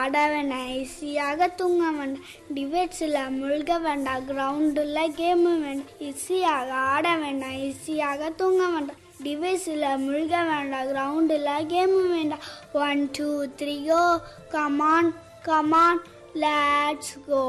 ஆட வேண்டாம் ஈஸியாக தூங்க வேண்டாம் டிபேட்ஸில் முழுக வேண்டாம் கிரவுண்டில் கேமு வேண்டாம் ஈஸியாக ஆட வேண்டாம் ஈஸியாக தூங்க வேண்டாம் டிவைஸில் முழுக வேண்டாம் கிரவுண்டில் கேமு வேண்டாம் one two three go come on come on let's go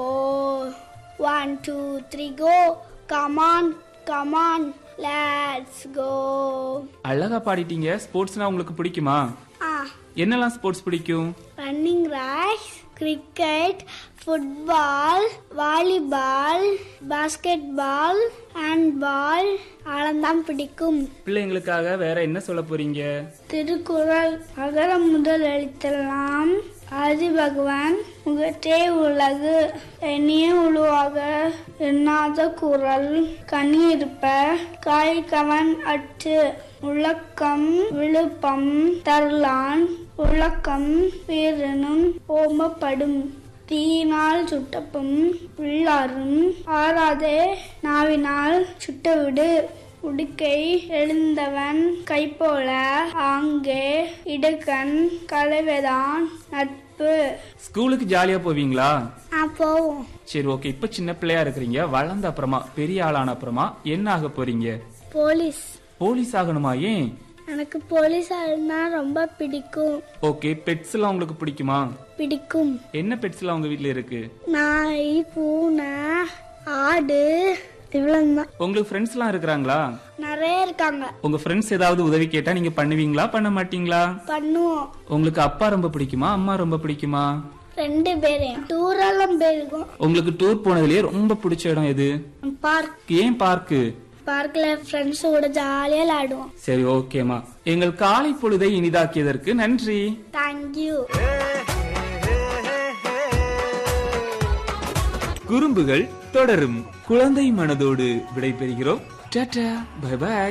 one two three go come on come on let's go அழகா பாடிட்டீங்க ஸ்போர்ட்ஸ்னா உங்களுக்கு பிடிக்குமா ஆ என்னெல்லாம் ஸ்போர்ட்ஸ் பிடிக்கும் running race cricket football volleyball basketball handball அதெல்லாம் பிடிக்கும் பிள்ளைங்களுக்காக வேற என்ன சொல்ல போறீங்க திருக்குறள் அகர முதல் எழுத்தெல்லாம் ஆதி பகவான் முகத்தே உலகு எண்ணிய உருவாக எண்ணாத குரல் கனி இருப்ப காய்கவன் அற்று உலக்கம் விழுப்பம் தரலான் உலக்கம் வீரனும் ஓமப்படும் தீயினால் சுட்டப்பும் உள்ளாரும் ஆறாதே நாவினால் சுட்டவிடு உடுக்கை எழுந்தவன் கைப்போல ஆங்கே இடுக்கண் கலவைதான் நட்பு ஸ்கூலுக்கு ஜாலியா போவீங்களா போவோம் சரி ஓகே இப்ப சின்ன பிள்ளையா இருக்கிறீங்க வளர்ந்த அப்புறமா பெரிய ஆளான அப்புறமா என்ன ஆக போறீங்க போலீஸ் போலீஸ் ஆகணுமா ஏன் எனக்கு போலீஸ் ஆளுனா ரொம்ப பிடிக்கும் ஓகே பெட்ஸ் எல்லாம் உங்களுக்கு பிடிக்குமா பிடிக்கும் என்ன பெட்ஸ் எல்லாம் உங்க வீட்ல இருக்கு நாய் பூனை ஆடு இவ்வளவுதான் உங்களுக்கு ஃப்ரெண்ட்ஸ் எல்லாம் இருக்கிறாங்களா நிறைய இருக்காங்க உங்க ஃப்ரெண்ட்ஸ் ஏதாவது உதவி கேட்டா நீங்க பண்ணுவீங்களா பண்ண மாட்டீங்களா பண்ணுவோம் உங்களுக்கு அப்பா ரொம்ப பிடிக்குமா அம்மா ரொம்ப பிடிக்குமா ரெண்டு பேரையும் டூரெல்லாம் போயிருக்கோம் உங்களுக்கு டூர் போனதுலயே ரொம்ப பிடிச்ச இடம் எது பார்க் ஏன் பார்க்கு பார்க்ல ஃப்ரெண்ட்ஸ் கூட ஜாலியா விளையாடுவோம் சரி ஓகேமா எங்கள் காலை பொழுதை இனிதாக்கியதற்கு நன்றி தேங்க்யூ குறும்புகள் தொடரும் குழந்தை மனதோடு விடைபெறுகிறோம் டாடா பை பை